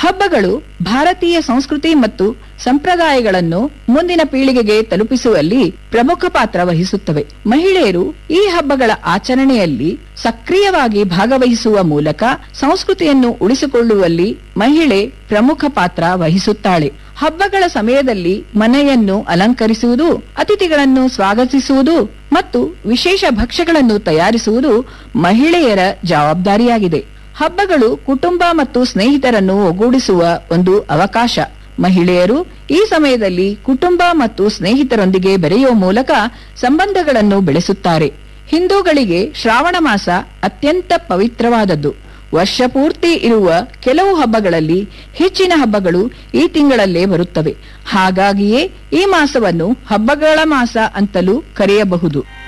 ಹಬ್ಬಗಳು ಭಾರತೀಯ ಸಂಸ್ಕೃತಿ ಮತ್ತು ಸಂಪ್ರದಾಯಗಳನ್ನು ಮುಂದಿನ ಪೀಳಿಗೆಗೆ ತಲುಪಿಸುವಲ್ಲಿ ಪ್ರಮುಖ ಪಾತ್ರ ವಹಿಸುತ್ತವೆ ಮಹಿಳೆಯರು ಈ ಹಬ್ಬಗಳ ಆಚರಣೆಯಲ್ಲಿ ಸಕ್ರಿಯವಾಗಿ ಭಾಗವಹಿಸುವ ಮೂಲಕ ಸಂಸ್ಕೃತಿಯನ್ನು ಉಳಿಸಿಕೊಳ್ಳುವಲ್ಲಿ ಮಹಿಳೆ ಪ್ರಮುಖ ಪಾತ್ರ ವಹಿಸುತ್ತಾಳೆ ಹಬ್ಬಗಳ ಸಮಯದಲ್ಲಿ ಮನೆಯನ್ನು ಅಲಂಕರಿಸುವುದು ಅತಿಥಿಗಳನ್ನು ಸ್ವಾಗತಿಸುವುದು ಮತ್ತು ವಿಶೇಷ ಭಕ್ಷ್ಯಗಳನ್ನು ತಯಾರಿಸುವುದು ಮಹಿಳೆಯರ ಜವಾಬ್ದಾರಿಯಾಗಿದೆ ಹಬ್ಬಗಳು ಕುಟುಂಬ ಮತ್ತು ಸ್ನೇಹಿತರನ್ನು ಒಗ್ಗೂಡಿಸುವ ಒಂದು ಅವಕಾಶ ಮಹಿಳೆಯರು ಈ ಸಮಯದಲ್ಲಿ ಕುಟುಂಬ ಮತ್ತು ಸ್ನೇಹಿತರೊಂದಿಗೆ ಬೆರೆಯುವ ಮೂಲಕ ಸಂಬಂಧಗಳನ್ನು ಬೆಳೆಸುತ್ತಾರೆ ಹಿಂದೂಗಳಿಗೆ ಶ್ರಾವಣ ಮಾಸ ಅತ್ಯಂತ ಪವಿತ್ರವಾದದ್ದು ವರ್ಷ ಪೂರ್ತಿ ಇರುವ ಕೆಲವು ಹಬ್ಬಗಳಲ್ಲಿ ಹೆಚ್ಚಿನ ಹಬ್ಬಗಳು ಈ ತಿಂಗಳಲ್ಲೇ ಬರುತ್ತವೆ ಹಾಗಾಗಿಯೇ ಈ ಮಾಸವನ್ನು ಹಬ್ಬಗಳ ಮಾಸ ಅಂತಲೂ ಕರೆಯಬಹುದು